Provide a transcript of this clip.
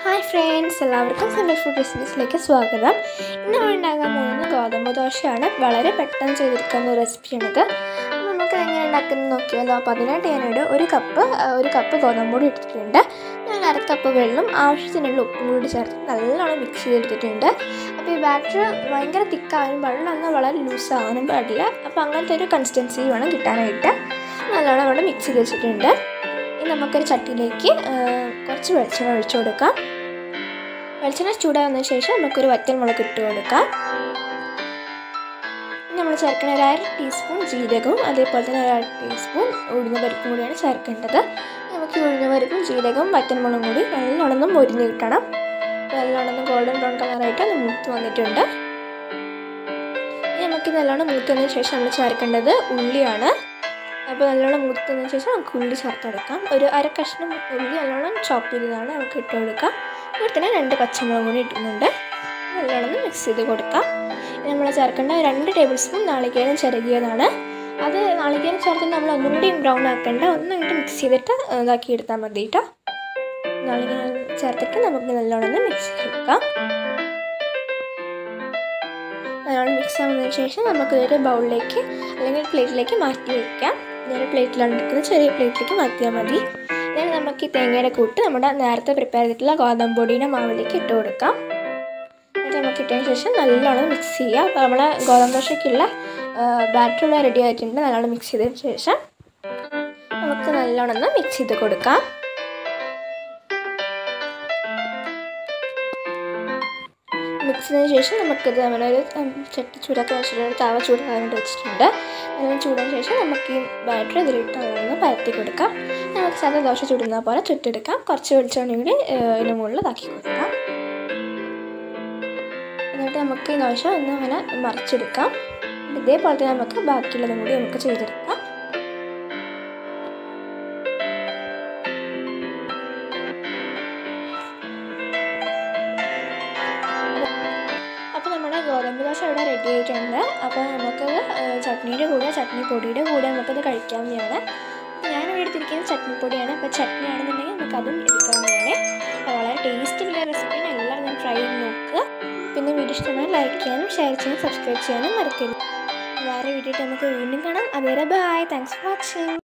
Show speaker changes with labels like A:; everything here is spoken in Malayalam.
A: ഹായ് ഫ്രണ്ട്സ് എല്ലാവർക്കും സിമ്പിൾ ഫുഡ് റെസിപ്പീസിലേക്ക് സ്വാഗതം ഇന്ന് നമ്മൾ ഉണ്ടാക്കാൻ പോകുന്നത് ഗോതമ്പ് ദോശയാണ് വളരെ പെട്ടെന്ന് ചെയ്തെടുക്കുന്ന ഒരു റെസിപ്പിയാണിത് അപ്പോൾ നമുക്ക് എങ്ങനെ ഉണ്ടാക്കുന്നത് നോക്കിയാലോ അപ്പോൾ അതിനായിട്ട് ഞാനിവിടെ ഒരു കപ്പ് ആ, ഒരു കപ്പ് ഗോതമ്പ് പൊടി എടുത്തിട്ടുണ്ട് ഞാൻ അര കപ്പ് വെള്ളം ആവശ്യത്തിനുള്ള ഉപ്പും കൂടി ചേർത്ത് നല്ലോണം മിക്സ് ചെയ്തെടുത്തിട്ടുണ്ട് അപ്പോൾ ഈ ബാറ്റർ ഭയങ്കര തിക്കാവാനും പാടില്ല എന്നാൽ വളരെ ലൂസ് ആവാനും പാടില്ല അപ്പോൾ അങ്ങനത്തെ ഒരു കൺസിസ്റ്റൻസി വേണം കിട്ടാനായിട്ട് നല്ലോണം അവിടെ മിക്സ് ചെയ്ത് വെച്ചിട്ടുണ്ട് ഇനി നമുക്കൊരു ചട്ടിയിലേക്ക് ആ, കുറച്ച് വെളിച്ചെണ്ണ ഒഴിച്ചു കൊടുക്കാം വെളിച്ചെണ്ണ ചൂടാകുന്നതിന് ശേഷം നമുക്കൊരു വറ്റൽ മുളക് ഇട്ട് കൊടുക്കാം ഇനി നമ്മൾ ചേർക്കുന്ന ഒരു അര ടീസ്പൂൺ ജീരകവും അതേപോലെ തന്നെ ഒരു അര ടീസ്പൂൺ ഉഴുന്ന പരിപ്പും കൂടിയാണ് ചേർക്കേണ്ടത് നമുക്ക് ഈ ഉഴുന്ന പരിപ്പും ജീരകവും വറ്റൽ മുളകും കൂടി നല്ലോണം മൊരിഞ്ഞ് കിട്ടണം നല്ലോണം ഗോൾഡൻ ബ്രൗൺ കളറായിട്ട് അത് മൂത്ത് വന്നിട്ടുണ്ട് ഇനി നമുക്ക് നല്ലോണം മൂത്തതിന് ശേഷം നമ്മൾ ചേർക്കേണ്ടത് ഉള്ളിയാണ് അപ്പോൾ നല്ലോണം മൂത്തതിന് ശേഷം നമുക്ക് ഉള്ളി ചേർത്ത് കൊടുക്കാം ഒരു അര കഷ്ണം ഉള്ളി നല്ലോണം ചോപ്പ് ചെയ്തതാണ് നമുക്ക് ഇട്ട് കൊടുക്കാം അതുപോലെ തന്നെ രണ്ട് പച്ചമുളക് കൂടി ഇടുന്നുണ്ട് നല്ലോണം മിക്സ് ചെയ്ത് കൊടുക്കാം ഇനി നമ്മൾ ചേർക്കേണ്ട രണ്ട് ടേബിൾ സ്പൂൺ നാളികേരം ചിരകിയതാണ് അത് നാളികേരം ചേർത്തിട്ട് നമ്മൾ ഒന്നും കൂടി ബ്രൗൺ ആക്കേണ്ട ഒന്ന് ഇങ്ങോട്ട് മിക്സ് ചെയ്തിട്ട് ഇതാക്കി എടുത്താൽ മതി കേട്ടോ നാളികേരം ചേർത്തിട്ട് നമുക്ക് നല്ലോണം മിക്സ് ചെയ്തെടുക്കാം നല്ലോണം മിക്സ് ആവുന്നതിന് ശേഷം നമുക്ക് ഒരു ബൗളിലേക്ക് അല്ലെങ്കിൽ പ്ലേറ്റിലേക്ക് മാറ്റി വയ്ക്കാം ഞാൻ പ്ലേറ്റിലാണ് എടുക്കുന്നത് ചെറിയ പ്ലേറ്റിലേക്ക് മാറ്റിയാൽ മതി എന്നിട്ട് നമുക്ക് ഈ തേങ്ങയുടെ കൂട്ട് നമ്മുടെ നേരത്തെ പ്രിപ്പയർ ചെയ്തിട്ടുള്ള ഗോതമ്പ് പൊടിയുടെ മാവിലേക്ക് ഇട്ട് കൊടുക്കാം എന്നിട്ട് നമുക്ക് ഇട്ടതിന് ശേഷം നല്ലോണം മിക്സ് ചെയ്യുക അപ്പോൾ നമ്മളെ ഗോതമ്പ് ദോശയ്ക്കുള്ള ബാറ്റർ ഇവിടെ റെഡി ആയിട്ടുണ്ട് നല്ലോണം മിക്സ് ചെയ്തതിന് ശേഷം നമുക്ക് നല്ലോണം ഒന്ന് മിക്സ് ചെയ്ത് കൊടുക്കാം മിക്സ് ചെയ്തതിന് ശേഷം നമുക്കിത് നമ്മളൊരു ഉം, ചട്ടി ചൂടാക്കാൻ വെച്ചിട്ട് ഒരു തവ ചൂടാകാനായിട്ട് വെച്ചിട്ടുണ്ട് അതിന് ചൂടാൻ ശേഷം നമുക്ക് ഈ ബാറ്റർ ഇതിലിട്ട് ഒന്ന് പരത്തി കൊടുക്കാം നമുക്ക് സാധാ ദോശ ചുടുന്ന പോലെ ചുട്ടെടുക്കാം കുറച്ച് വെളിച്ചെണ്ണ കൂടി ഏഹ്, ഇതിന് മുകളിൽ ഇതാക്കി കൊടുക്കാം എന്നിട്ട് നമുക്ക് ഈ ദോശ ഒന്ന് അങ്ങനെ മറിച്ചെടുക്കാം ഇതേപോലെ തന്നെ നമുക്ക് ബാക്കിയുള്ളതും കൂടി നമുക്ക് ചെയ്തെടുക്കാം അപ്പോൾ നമ്മുടെ ഗോതമ്പ് ദോശ ഇവിടെ റെഡി ആയിട്ടുണ്ട് അപ്പോൾ നമുക്കത് ഏഹ്, ചട്നിയുടെ കൂടെ ചട്നി പൊടിയുടെ കൂടെ നമുക്കത് കഴിക്കാവുന്നതാണ് അപ്പോൾ ഞാനിവിടെ എടുത്തിരിക്കുന്നത് ചട്നിപ്പൊടിയാണ് അപ്പോൾ ചട്നി ആണെന്നുണ്ടെങ്കിൽ നമുക്കതും എടുക്കാവുന്നതാണ് അപ്പോൾ വളരെ ടേസ്റ്റുള്ള റെസിപ്പിയാണ് എല്ലാവരും ഞാൻ ട്രൈ ചെയ്ത് നോക്കുക പിന്നെ വീഡിയോ ഇഷ്ടമായി ലൈക്ക് ചെയ്യാനും ഷെയർ ചെയ്യാനും സബ്സ്ക്രൈബ് ചെയ്യാനും മറക്കരുത് വേറെ വീഡിയോ നമുക്ക് വീണ്ടും കാണാം അതുവരെ ബൈ താങ്ക്സ് ഫോർ വാച്ചിങ്